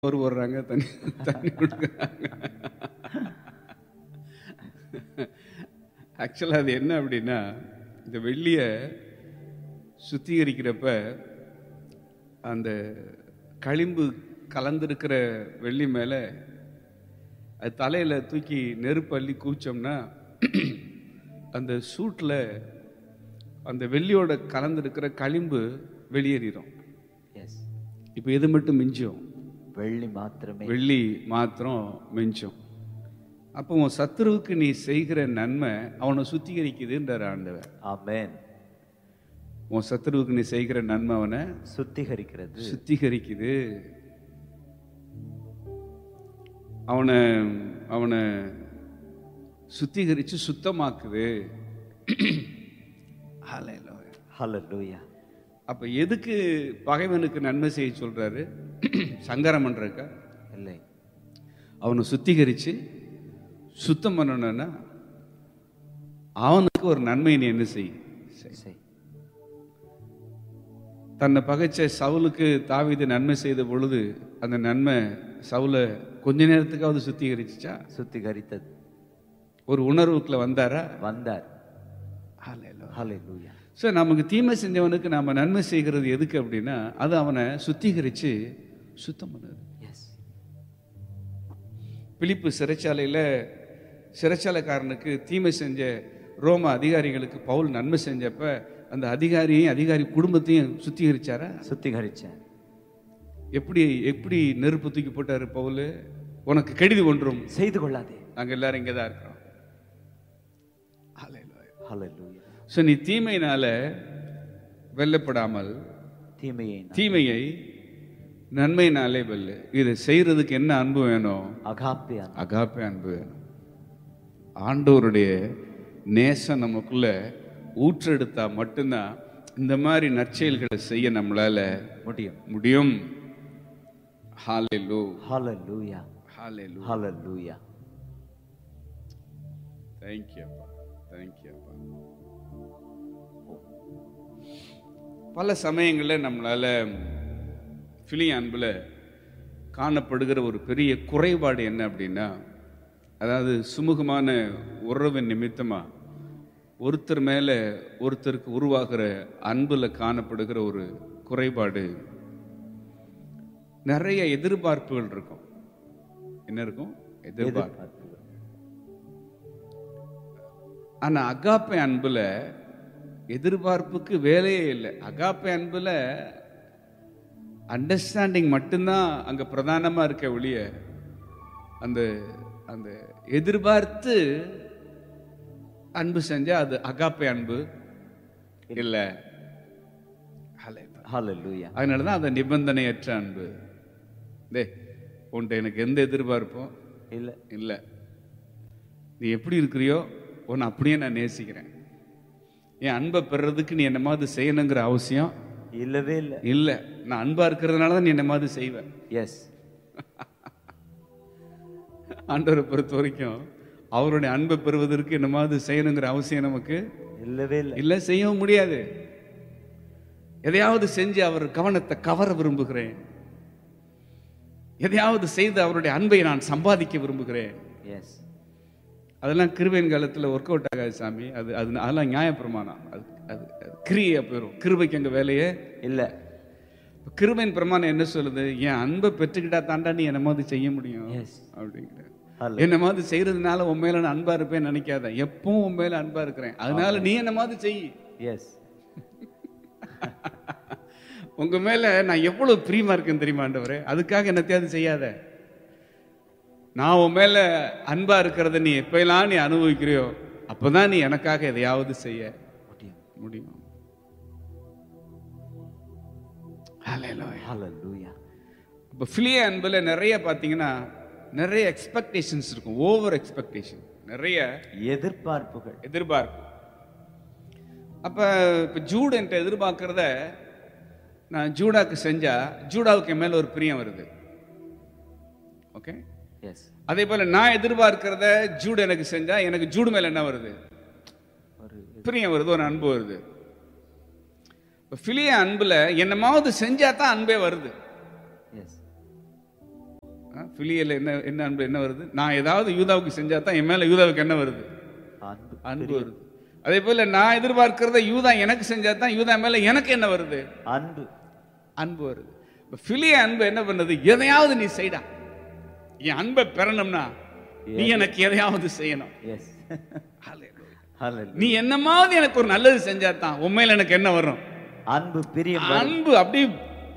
சோறு போடுறாங்க தண்ணி தண்ணி கொடுக்குறாங்க ஆக்சுவலாக அது என்ன அப்படின்னா இந்த வெள்ளியை சுத்திகரிக்கிறப்ப அந்த களிம்பு கலந்திருக்கிற வெள்ளி மேலே அது தலையில் தூக்கி நெருப்பு அள்ளி கூச்சோம்னா அந்த சூட்டில் அந்த வெள்ளியோட கலந்திருக்கிற களிம்பு வெளியேறிடும் எஸ் இப்போ எது மட்டும் மிஞ்சும் வெள்ளி மாத்திரமே வெள்ளி மாத்திரம் மிஞ்சும் அப்போ உன் சத்துருவுக்கு நீ செய்கிற நன்மை அவனை சுத்திகரிக்குதுன்றார் ஆண்டவர் ஆமென் உன் சத்துருவுக்கு நீ செய்கிற நன்மை அவனை சுத்திகரிக்கிறது சுத்திகரிக்குது அவனை அவனை சுத்திகரிச்சு சுத்தமாக்குது Hallelujah. ஹalleluya அப்ப எதுக்கு பகைவனுக்கு நன்மை செய்ய சொல்றாரு சங்கரம் பண்றக்கா இல்லை அவனை சுத்திகரிச்சு சுத்தம் பண்ணணும்னா அவனுக்கு ஒரு நன்மை நீ என்ன செய் செய். செய் தன்னை பகைச்ச சவுலுக்கு தாவீது நன்மை செய்த பொழுது அந்த நன்மை சவுலை கொஞ்ச நேரத்துக்காவது சுத்திகரிச்சுச்சா சுத்திகரித்தது ஒரு உணர்வுக்குள்ள வந்தாரா வந்தார் ஹalleluya ஸோ நமக்கு தீமை செஞ்சவனுக்கு நாம நன்மை செய்கிறது எதுக்கு அப்படின்னா அது அவனை சுத்திகரிச்சு சுத்தம் பண்ணுது எஸ் பிலிப்பு சிறைச்சாலையில் சிறைச்சாலைக்காரனுக்கு தீமை செஞ்ச ரோம அதிகாரிகளுக்கு பவுல் நன்மை செஞ்சப்ப அந்த அதிகாரியையும் அதிகாரி குடும்பத்தையும் சுத்திகரிச்சாரா சுத்திகரிச்சேன் எப்படி எப்படி நெருப்பு தூக்கி போட்டாரு பவுல் உனக்கு கெடுதி ஒன்றும் செய்து கொள்ளாதே நாங்கள் எல்லாரும் இங்கே தான் இருக்கிறோம் ஹalleluya ஸோ நீ தீமையினால வெல்லப்படாமல் தீமையை நான் தீமையை நன்மையினாலே வெல்லு இதை செய்யறதுக்கு என்ன அன்பு வேணும் அகாப்பியா அகாப்பே அன்பு வேணும் ஆண்டவருடைய நேசம் நமக்குள்ள ஊற்றெடுத்தா மட்டும்தான் இந்த மாதிரி நற்செயல்களை செய்ய நம்மளால முடியும் முடியும் ஹalleluya ஹalleluya ஹalleluya ஹalleluya thank you அப்பா thank you அப்பா பல சமயங்களில் நம்மளால பிலிய அன்புல காணப்படுகிற ஒரு பெரிய குறைபாடு என்ன அப்படின்னா அதாவது சுமூகமான உறவின் நிமித்தமா ஒருத்தர் மேல ஒருத்தருக்கு உருவாகிற அன்புல காணப்படுகிற ஒரு குறைபாடு நிறைய எதிர்பார்ப்புகள் இருக்கும் என்ன இருக்கும் எதிர்பார்ப்பு எதிர்பார்ப்பு ஆனா அகாப்பை அன்புல எதிர்பார்ப்புக்கு வேலையே இல்லை அகாப்பை அன்புல அண்டர்ஸ்டாண்டிங் மட்டும்தான் அங்க பிரதானமா இருக்க ஒழிய அந்த அந்த எதிர்பார்த்து அன்பு செஞ்சா அது அகாப்பை அன்பு இல்ல ஹalleluya அதனால தான் அந்த நிபந்தனையற்ற அன்பு டே உன்ட்ட எனக்கு எந்த எதிர்பார்ப்பும் இல்ல இல்லை நீ எப்படி இருக்கிறியோ உன்னை அப்படியே நான் நேசிக்கிறேன் என் அன்பை பெறுறதுக்கு நீ என்ன மாதிரி செய்யணுங்கிற அவசியம் இல்லவே இல்ல இல்லை நான் அன்பா இருக்கிறதுனால தான் நீ என்ன மாதிரி செய்வேன் எஸ் ஆண்டவரை பொறுத்த வரைக்கும் அவருடைய அன்பை பெறுவதற்கு என்ன மாதிரி செய்யணுங்கிற அவசியம் நமக்கு இல்லவே இல்ல இல்லை செய்யவும் முடியாது எதையாவது செஞ்சு அவர் கவனத்தை கவர விரும்புகிறேன் எதையாவது செய்து அவருடைய அன்பை நான் சம்பாதிக்க விரும்புகிறேன் எஸ் அதெல்லாம் கிருபையின் காலத்தில் ஒர்க் அவுட் ஆகாது சாமி அது அது அதெல்லாம் நியாயப்பிரமாணம் அது அது அது கிரியா போயிடும் கிருபைக்கு அங்கே வேலையே இல்ல இப்ப கிருபையின் பிரமாணம் என்ன சொல்லுது என் அன்பை பெற்றுக்கிட்டா தாண்டா நீ என்ன மாதிரி செய்ய முடியும் எஸ் அப்படிங்கிற ஹalleluya என்ன மாதிரி செய்யறதுனால உன் மேல நான் அன்பா இருப்பேன் நினைக்காத எப்பவும் உன் மேல அன்பா இருக்கிறேன் அதனால நீ என்ன மாதிரி செய் எஸ் உங்க மேல நான் எவ்வளவு பிரியமா இருக்கேன்னு தெரியுமா ஆண்டவரே அதுக்காக என்னத்தையாவது செய்யாத நான் உன் மேல அன்பா இருக்கிறத நீ எப்பெல்லாம் நீ அனுபவிக்கிறியோ அப்பதான் நீ எனக்காக எதையாவது செய்ய முடியும் முடியும் Hallelujah. ஹalleluya இப்போ ஃபிலிய அன்பில் நிறைய பார்த்தீங்கன்னா நிறைய எக்ஸ்பெக்டேஷன்ஸ் இருக்கும் ஓவர் எக்ஸ்பெக்டேஷன் நிறைய எதிர்பார்ப்புகள் எதிர்பார்ப்பு அப்போ இப்போ ஜூட் என்கிட்ட எதிர்பார்க்கறத நான் ஜூடாக்கு செஞ்சா ஜூடாவுக்கு என் மேல ஒரு பிரியம் வருது ஓகே எஸ் அதே போல நான் எதிர்பார்க்கிறத ஜூட் எனக்கு செஞ்சா எனக்கு ஜூடு மேல என்ன வருது ஒரு பிரியம் வருது ஒரு அன்பு வருது இப்போ ஃபிலிய அன்புல என்னமாவது செஞ்சா தான் அன்பே வருது எஸ் பிலியல என்ன என்ன அன்பு என்ன வருது நான் ஏதாவது யூதாவுக்கு செஞ்சா தான் என் மேல யூதாவுக்கு என்ன வருது அன்பு அன்பு வருது அதே போல நான் எதிர்பார்க்கிறத யூதா எனக்கு செஞ்சா தான் யூதா மேல எனக்கு என்ன வருது அன்பு அன்பு வருது இப்ப பிலிய அன்பு என்ன பண்ணுது எதையாவது நீ செய்டா என் அன்பை பெறணும்னா நீ எனக்கு எதையாவது செய்யணும் எஸ் Hallelujah. ஹalleluya நீ என்னமாவது எனக்கு ஒரு நல்லது செஞ்சா தான் உண்மையில எனக்கு என்ன வரும் அன்பு பிரியம் அன்பு அப்படியே